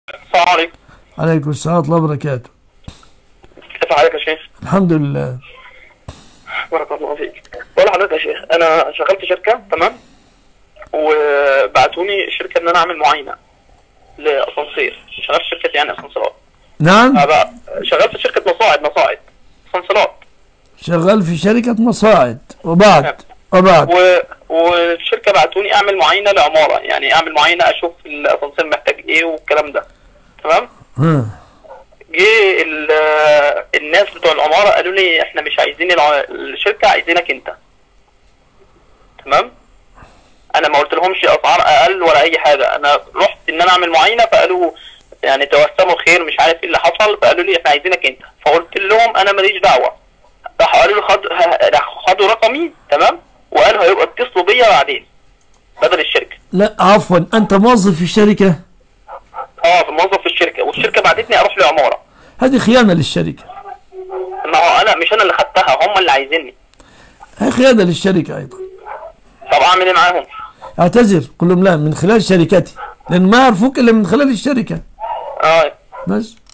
السلام عليكم عليكم السلام ورحمة الله وبركاته كيف حالك يا شيخ؟ الحمد لله بارك الله فيك بقول لحضرتك يا شيخ انا شغال في شركه تمام وبعتوني شركه ان انا اعمل معاينه لاسانسير شغال في شركه يعني اسانسيرات نعم أبقى شغال في شركه مصاعد مصاعد اسانسيرات شغال في شركة مصاعد وبعد وبعد و... والشركه بعتوني اعمل معاينه لعماره يعني اعمل معاينه اشوف الاسانسير محتاج ايه والكلام ده تمام ها. جه ال- الناس بتوع العماره قالوا لي احنا مش عايزين الع- الشركه عايزينك انت تمام انا ما قلت لهمش اسعار اقل ولا اي حاجه انا رحت ان انا اعمل معاينه فقالوا يعني توسموا خير مش عارف ايه اللي حصل فقالوا لي احنا عايزينك انت فقلت لهم انا ماليش دعوه راحوا قالوا لي خد ه- راحوا خدوا رقمي تمام وقالوا هيبقى اتصلوا بيا بعدين بدل الشركه لا عفوا أنت موظف في الشركة اه موظف في الشركه والشركه بعتتني اروح لعماره هذه خيانة للشركة ما هو انا مش انا اللي خدتها هم اللي عايزيني هي خيانة للشركة أيضا طب اعمل ايه معاهم اعتذر قل لهم لا من خلال شركتي لأن ما يعرفوك إلا من خلال الشركة اه بس